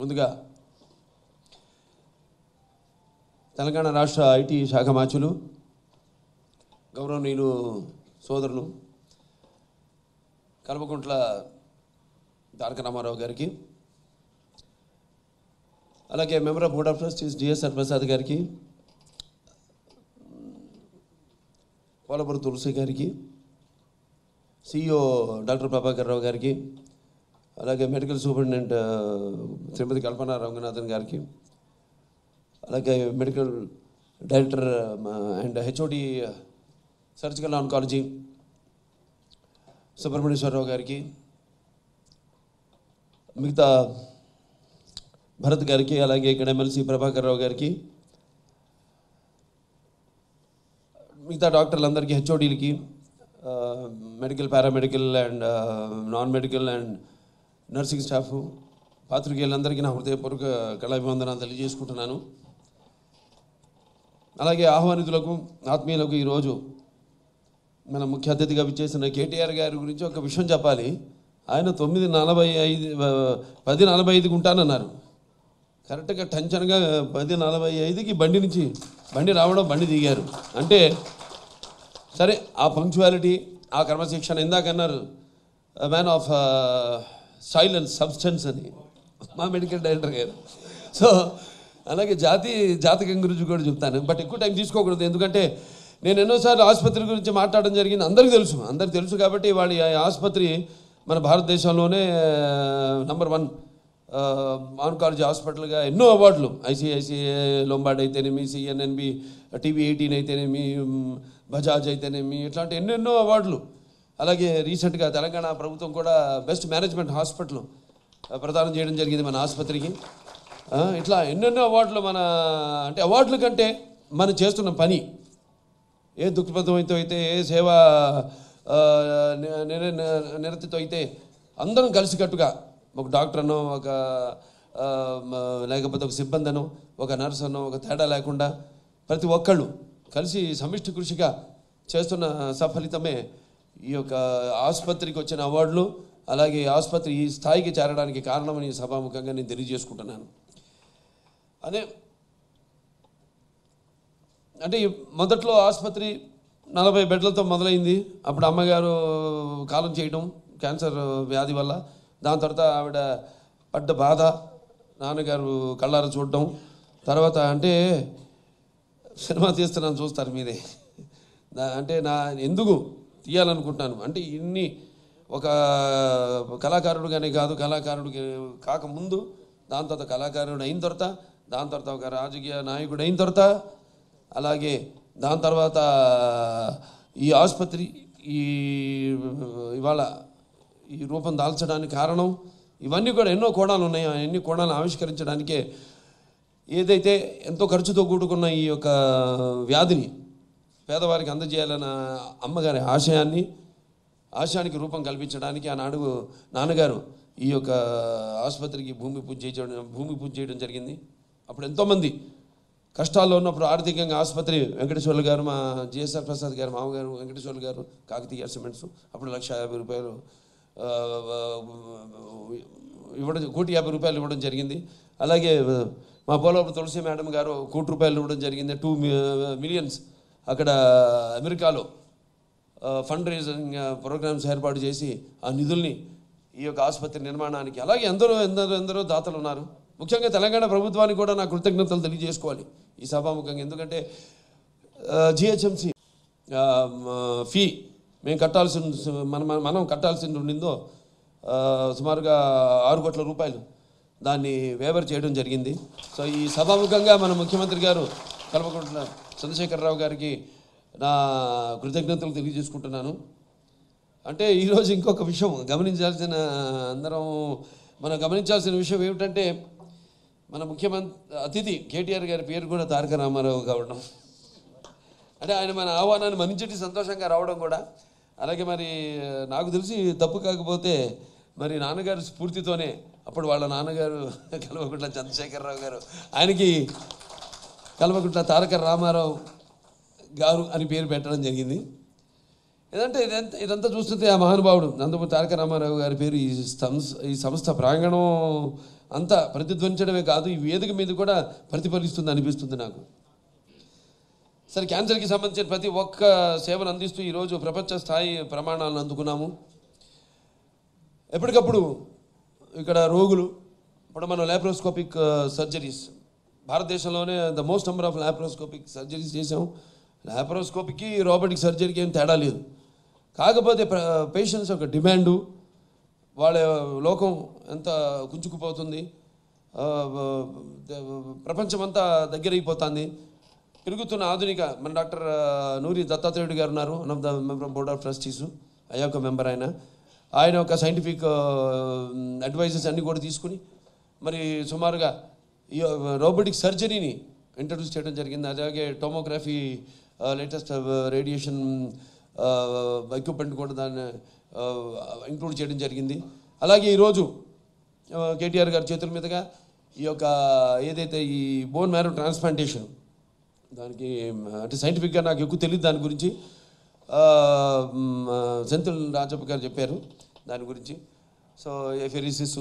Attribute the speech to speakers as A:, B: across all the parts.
A: ముందుగా తెలంగాణ రాష్ట్ర ఐటీ శాఖ మాచులు గౌరవనీయులు సోదరులు కల్వకుంట్ల తారక రామారావు గారికి అలాగే member of board of trustees DSR Prasad గారికి పోలపురం తులసి గారికి సిఇఓ డాక్టర్ ప్రభాకర్ రావు గారికి అలాగే మెడికల్ సూపరింటెండెంట్ ఆ, శ్రీమతి కల్పన రంగనాథన్ గారికి అలాగే medical director and HOD surgical oncology Subrahmanyeswararao గారికి మిగతా భరత్ గారికి అలాగే ఇక్కడ ఎమ్మెల్సీ ప్రభాకర్ రావు గారికి మిగతా డాక్టర్లందరికీ హెచ్ఓడీలకి medical paramedical and non medical and nursing staff పాత్రికేయులందరికీ నా హృదయపూర్వక కళాభివందనాలు తెలియజేసుకుంటున్నాను అలాగే ఆహ్వానితులకు ఆత్మీయులకు ఈరోజు మన ముఖ్య అతిథిగా విచ్చేసిన కేటీఆర్ గారి గురించి ఒక విషయం చెప్పాలి ఆయన తొమ్మిది నలభై ఐదు ఆ, పది నలభై ఐదుకి ఉంటానన్నారు కరెక్ట్గా టెన్షన్గా పది నలభై ఐదుకి బండి నుంచి బండి రావడం బండి దిగారు అంటే సరే ఆ పంక్చువాలిటీ ఆ క్రమశిక్షణ ఇందాక అన్నారు మ్యాన్ ఆఫ్ సైలెన్స్ సబ్స్టెన్స్ అని మా మెడికల్ డైరెక్టర్ గారు సో అలాగే జాతి జాతకం గురించి కూడా చెప్తాను బట్ ఎక్కువ టైం తీసుకోకూడదు ఎందుకంటే నేను ఎన్నోసార్లు ఆసుపత్రి గురించి మాట్లాడడం జరిగింది అందరికీ తెలుసు అందరికీ తెలుసు కాబట్టి వాళ్ళ ఈ ఆసుపత్రి మన భారతదేశంలోనే నంబర్ వన్ ఆన్కాలజీ హాస్పిటల్గా ఎన్నో అవార్డులు ఐసిఐసిఐ లొంబార్డ్ అయితేనేమి సిఎన్ఎన్బి టీవీ ఎయిటీన్ అయితేనేమి మ్, బజాజ్ అయితేనేమి ఇట్లాంటి ఎన్నెన్నో అవార్డులు అలాగే రీసెంట్గా తెలంగాణ ప్రభుత్వం కూడా బెస్ట్ మేనేజ్మెంట్ హాస్పిటల్ ఆ, ప్రదానం చేయడం జరిగింది మన ఆసుపత్రికి ఆ, ఇట్లా ఎన్నెన్నో అవార్డులు మన అంటే అవార్డుల కంటే మనం చేస్తున్న పని ఏ దుఃఖపథంతో అయితే ఏ సేవ ఆ, ని- నిర- ని- నిరతితో అయితే అందరం కలిసికట్టుగా ఒక డాక్టర్ అనో ఒక ఆ, మ- లేకపోతే ఒక సిబ్బంది అనో ఒక నర్స్ అనో ఒక తేడా లేకుండా ప్రతి ఒక్కళ్ళు కలిసి సమిష్టి కృషిగా చేస్తున్న సఫలితమే ఈ యొక్క ఆసుపత్రికి వచ్చిన అవార్డులు అలాగే ఈ ఆసుపత్రి ఈ స్థాయికి చేరడానికి కారణమని సభాముఖంగా నేను తెలియజేసుకుంటున్నాను అదే అంటే ఈ మొదట్లో ఆసుపత్రి నలభై బెడ్లతో మొదలైంది అప్పుడు అమ్మగారు కాలం చేయడం క్యాన్సర్ వ్యాధి వల్ల దాని తర్వాత ఆవిడ పడ్డ బాధ నాన్నగారు కళ్ళార చూడడం తర్వాత అంటే సినిమా తీస్తున్నాను చూస్తారు మీరే నా- అంటే నా ఎందుకు తీయాలనుకుంటున్నాను అంటే ఇన్ని ఒక కళాకారుడుగానే కాదు కళాకారుడు కాకముందు దాని తర్వాత కళాకారుడు అయిన తర్వాత దాని తర్వాత ఒక రాజకీయ నాయకుడు అయిన తర్వాత అలాగే దాని తర్వాత ఈ ఆసుపత్రి ఈ ఇవాళ ఈ రూపం దాల్చడానికి కారణం ఇవన్నీ కూడా ఎన్నో కోణాలు ఉన్నాయి ఆ ఎన్ని కోణాలు ఆవిష్కరించడానికే ఏదైతే ఎంతో ఖర్చుతో కూడుకున్న ఈ యొక్క వ్యాధిని పేదవారికి అందజేయాలన్న అమ్మగారి ఆశయాన్ని ఆశయానికి రూపం కల్పించడానికి ఆనాడు నాన్నగారు ఈ యొక్క ఆసుపత్రికి భూమి పూజ చేయడం భూమి పూజ చేయడం జరిగింది అప్పుడు ఎంతోమంది కష్టాల్లో ఉన్నప్పుడు ఆర్థికంగా ఆసుపత్రి వెంకటేశ్వర్లు గారు మా జిఎస్ఆర్ ప్రసాద్ గారు మామగారు వెంకటేశ్వర్లు గారు కాకతీయ సిమెంట్స్ అప్పుడు లక్ష యాభై రూపాయలు ఆ, ఆ, ఇవ్వడం కోటి యాభై రూపాయలు ఇవ్వడం జరిగింది అలాగే మా పోలవరం తులసి మేడం గారు కోటి రూపాయలు ఇవ్వడం జరిగింది టూ మిలియన్స్ అక్కడ అమెరికాలో ఫండ్ రైజింగ్ ప్రోగ్రామ్స్ ఏర్పాటు చేసి ఆ నిధుల్ని ఈ యొక్క ఆసుపత్రి నిర్మాణానికి అలాగే ఎందరో ఎందరో ఎందరో దాతలు ఉన్నారు ముఖ్యంగా తెలంగాణ ప్రభుత్వానికి కూడా నా కృతజ్ఞతలు తెలియజేసుకోవాలి ఈ సభాముఖంగా ఎందుకంటే జిహెచ్ఎంసి ఫీ మేము కట్టాల్సి ఉన్న- మనం మనం- మనం కట్టాల్సి ఉండిందో ఆ, సుమారుగా ఆరు కోట్ల రూపాయలు దాన్ని వేవర్ చేయడం జరిగింది సో ఈ సభాముఖంగా మన ముఖ్యమంత్రి గారు కల్వకుంట్ల చంద్రశేఖరరావు గారికి నా కృతజ్ఞతలు తెలియజేసుకుంటున్నాను అంటే ఈరోజు ఇంకొక విషయం గమనించాల్సిన అందరం మనం గమనించాల్సిన విషయం ఏమిటంటే మన ముఖ్యమంత్రి అతిథి కేటీఆర్ గారి పేరు కూడా తారక రామారావు కావడం అంటే ఆయన మన ఆహ్వానాన్ని మన్నించటి సంతోషంగా రావడం కూడా అలాగే మరి నాకు తెలిసి తప్పు కాకపోతే మరి నాన్నగారి స్ఫూర్తితోనే అప్పుడు వాళ్ళ నాన్నగారు కల్వకుంట్ల చంద్రశేఖరరావు గారు ఆయనకి కల్వకుంట్ల తారక రామారావు గారు అని పేరు పెట్టడం జరిగింది ఏదంటే ఇదంతా ఇదంతా చూస్తుంటే ఆ మహానుభావుడు నందమూరి తారక రామారావు గారి పేరు ఈ సంస్థ ఈ సంస్థ ప్రాంగణం అంతా ప్రతిధ్వనించడమే కాదు ఈ వేదిక మీద కూడా ప్రతిఫలిస్తుంది అనిపిస్తుంది నాకు సరే క్యాన్సర్కి సంబంధించిన ప్రతి ఒక్క సేవను అందిస్తూ ఈరోజు ప్రపంచ స్థాయి ప్రమాణాలను అందుకున్నాము ఎప్పటికప్పుడు ఇక్కడ రోగులు ఇప్పుడు మనం లాప్రోస్కోపిక్ సర్జరీస్ భారతదేశంలోనే the most number of laparoscopic surgeries చేసాం లాప్రోస్కోపిక్కి రోబోటిక్ సర్జరీకి ఏం తేడా లేదు కాకపోతే పేషెంట్స్ యొక్క డిమాండు వాళ్ళ లోకం ఎంత కుంచుకుపోతుంది ఆ, ద- ప్రపంచమంతా దగ్గరైపోతుంది పెరుగుతున్న ఆధునిక మన డాక్టర్ ఆ, నూరి దత్తాత్రేయుడు గారు ఉన్నారు one of the member board of trustees అయ్యాక మెంబర్ ఆయన ఆయన ఒక సైంటిఫిక్ అడ్వైజెస్ అన్నీ కూడా తీసుకుని మరి సుమారుగా ఈ రోబోటిక్ సర్జరీని ఇంట్రడ్యూస్ చేయడం జరిగింది అలాగే టోమోగ్రఫీ లేటెస్ట్ రేడియేషన్ ఎక్విప్మెంట్ కూడా దాన్ని ఇంక్లూడ్ చేయడం జరిగింది అలాగే ఈరోజు ఆ, కేటీఆర్ గారి చేతుల మీదుగా ఈ యొక్క ఏదైతే ఈ బోన్ మ్యారో ట్రాన్స్ప్లాంటేషన్ దానికి మ్, అంటే సైంటిఫిక్గా నాకు ఎక్కువ తెలియదు దాని గురించి ఆ, మ్, ఆ, సెంథిల్ రాజప్ప గారు చెప్పారు దాని గురించి so apheresis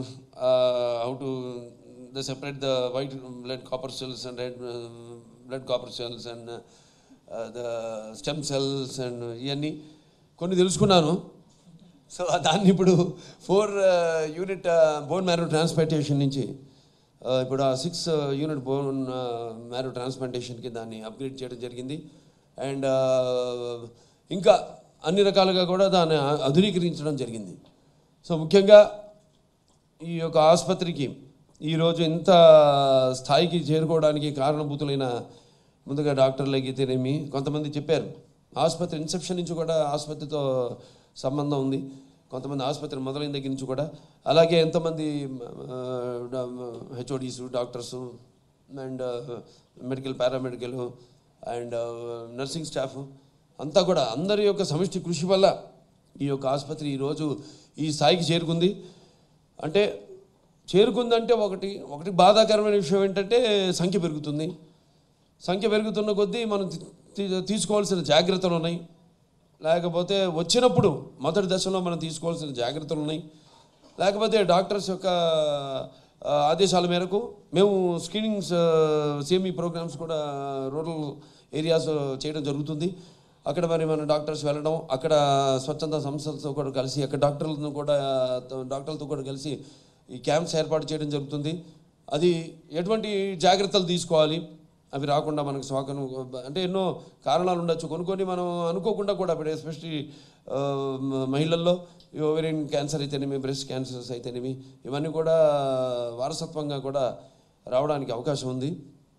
A: how to the separate the white blood copper cells and red blood copper cells and the stem cells and ఇవన్నీ కొన్ని తెలుసుకున్నాను సో దాన్ని ఇప్పుడు four unit bone marrow transplantation నుంచి ఆ, ఇప్పుడు ఆ సిక్స్ యూనిట్ బోన్ మ్యారో ట్రాన్స్ప్లాంటేషన్కి దాన్ని అప్గ్రేడ్ చేయడం జరిగింది అండ్ ఇంకా అన్ని రకాలుగా కూడా దాన్ని ఆధునీకరించడం జరిగింది సో ముఖ్యంగా ఈ యొక్క ఆసుపత్రికి ఈరోజు ఇంత స్థాయికి చేరుకోవడానికి కారణభూతులైన ముందుగా డాక్టర్లకి అయితేనేమి కొంతమంది చెప్పారు ఆసుపత్రి ఇన్సెప్షన్ నుంచి కూడా ఆసుపత్రితో సంబంధం ఉంది కొంతమంది ఆసుపత్రి మొదలైన దగ్గర నుంచి కూడా అలాగే ఎంతమంది HODs doctors and medical paramedical and nursing staff అంతా కూడా అందరి యొక్క సమిష్టి కృషి వల్ల ఈ యొక్క ఆసుపత్రి ఈరోజు ఈ స్థాయికి చేరుకుంది అంటే చేరుకుందంటే ఒకటి ఒకటి బాధాకరమైన విషయం ఏంటంటే సంఖ్య పెరుగుతుంది సంఖ్య పెరుగుతున్న కొద్దీ మనం తీ- తీ- తీసుకోవాల్సిన జాగ్రత్తలు ఉన్నాయి లేకపోతే వచ్చినప్పుడు మొదటి దశలో మనం తీసుకోవాల్సిన జాగ్రత్తలు ఉన్నాయి లేకపోతే డాక్టర్స్ యొక్క ఆ, ఆదేశాల మేరకు మేము స్క్రీనింగ్స్ సేమీ ప్రోగ్రామ్స్ కూడా రూరల్ ఏరియాస్ చేయడం జరుగుతుంది అక్కడ మరి మన డాక్టర్స్ వెళ్ళడం అక్కడ స్వచ్ఛంద సంస్థలతో కూడా కలిసి అక్కడ డాక్టర్లతో కూడా డాక్టర్లతో కూడా కలిసి ఈ క్యాంప్స్ ఏర్పాటు చేయడం జరుగుతుంది అది ఎటువంటి జాగ్రత్తలు తీసుకోవాలి అవి రాకుండా మనకు సోకను అంటే ఎన్నో కారణాలు ఉండొచ్చు కొన్ని కొన్ని మనం అనుకోకుండా కూడా ఇప్పుడు ఎస్పెషలీ మహిళల్లో ఈ ఓవేరియన్ క్యాన్సర్ అయితేనేమి బ్రెస్ట్ క్యాన్సర్స్ అయితేనేమి ఇవన్నీ కూడా వారసత్వంగా కూడా రావడానికి అవకాశం ఉంది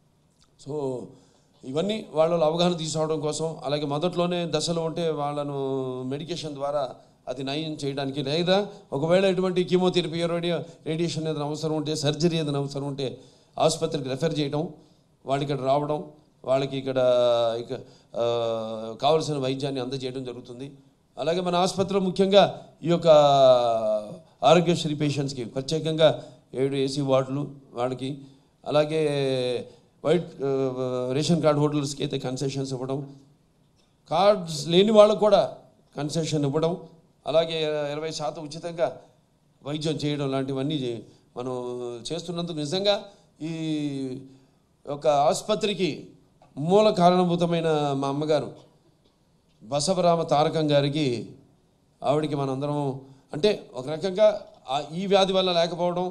A: సో ఇవన్నీ వాళ్ళలో అవగాహన తీసుకోవడం కోసం అలాగే మొదట్లోనే దశలో ఉంటే వాళ్ళను మెడికేషన్ ద్వారా అది నయం చేయడానికి లేదా ఒకవేళ ఎటువంటి కీమోథెరపీ రేడియో రేడియేషన్ ఏదైనా అవసరం ఉంటే సర్జరీ ఏదైనా అవసరం ఉంటే ఆసుపత్రికి రెఫర్ చేయడం వాళ్ళు ఇక్కడ రావడం వాళ్ళకి ఇక్కడ ఇక ఆ, కావలసిన వైద్యాన్ని అందజేయడం జరుగుతుంది అలాగే మన ఆసుపత్రిలో ముఖ్యంగా ఈ యొక్క ఆరోగ్యశ్రీ పేషెంట్స్కి ప్రత్యేకంగా ఏడు ఏసీ వార్డులు వాళ్ళకి అలాగే వైట్ ఆ, రేషన్ కార్డ్ హోల్డర్స్కి అయితే కన్సెషన్స్ ఇవ్వడం కార్డ్స్ లేని వాళ్ళకు కూడా కన్సెషన్ ఇవ్వడం అలాగే ఇరవై శాతం ఉచితంగా వైద్యం చేయడం లాంటివన్నీ చే- మనం చేస్తున్నందుకు నిజంగా ఈ యొక్క ఆసుపత్రికి మూల కారణభూతమైన మా అమ్మగారు బసవరామ తారకం గారికి ఆవిడికి మనందరం అంటే ఒక రకంగా ఆ- ఈ వ్యాధి వల్ల లేకపోవడం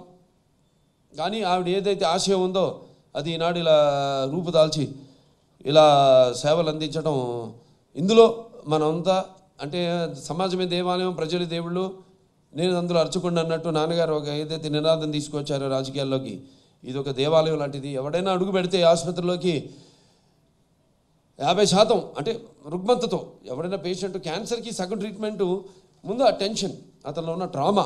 A: కానీ ఆవిడ ఏదైతే ఆశయం ఉందో అది ఈనాడు ఇలా రూపుదాల్చి ఇలా సేవలు అందించడం ఇందులో మనంతా అంటే సమాజమే దేవాలయం ప్రజల దేవుళ్ళు నేను అందులో అర్చకుండా అన్నట్టు నాన్నగారు ఒక ఏదైతే నినాదం తీసుకొచ్చారో రాజకీయాల్లోకి ఇది ఒక దేవాలయం లాంటిది ఎవడైనా అడుగు పెడితే ఆసుపత్రిలోకి యాభై శాతం అంటే రుగ్మతతో ఎవరైనా పేషెంట్ క్యాన్సర్కి సగం ట్రీట్మెంట్ ముందు ఆ టెన్షన్ అతనిలో ఉన్న ట్రామా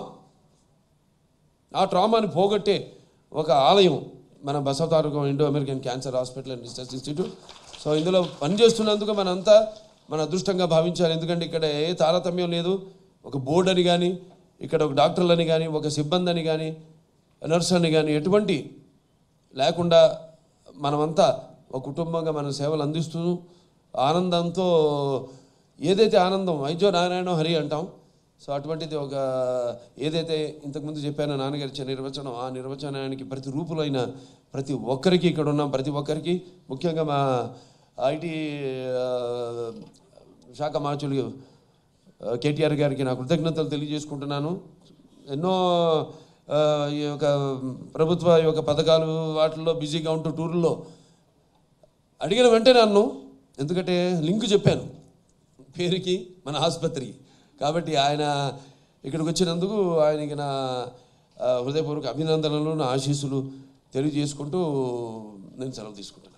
A: ఆ ట్రామాని పోగొట్టే ఒక ఆలయం మన Basavatarakam Indo American cancer hospital and research institute so ఇందులో పనిచేస్తున్నందుకు మనంతా మన అదృష్టంగా భావించాలి ఎందుకంటే ఇక్కడ ఏ తారతమ్యం లేదు ఒక బోర్డు అని కానీ ఇక్కడ ఒక డాక్టర్లని కానీ ఒక సిబ్బంది అని కానీ నర్స్ అని కానీ ఎటువంటి లేకుండా మనమంతా ఒక కుటుంబంగా మన సేవలు అందిస్తూ ఆనందంతో ఏదైతే ఆనందం వైద్యో నారాయణ హరి అంటాం సో అటువంటిది ఒక ఏదైతే ఇంతకుముందు చెప్పానో నాన్నగారు ఇచ్చే నిర్వచనం ఆ నిర్వచనానికి ప్రతి రూపులైన ప్రతి ఒక్కరికి ఇక్కడ ఉన్న ప్రతి ఒక్కరికి ముఖ్యంగా మా ఐటీ శాఖ మాచులు కేటీఆర్ గారికి నా కృతజ్ఞతలు తెలియజేసుకుంటున్నాను ఎన్నో ఆ, ఈ యొక్క ప్రభుత్వ ఈ యొక్క పథకాలు వాటిల్లో బిజీగా ఉంటూ టూర్లో అడిగిన వెంటనే నన్ను ఎందుకంటే లింక్ చెప్పాను పేరుకి మన ఆసుపత్రికి కాబట్టి ఆయన ఇక్కడికి వచ్చినందుకు ఆయనకి నా ఆ, హృదయపూర్వక అభినందనలు నా ఆశీస్సులు తెలియజేసుకుంటూ నేను సెలవు తీసుకుంటాను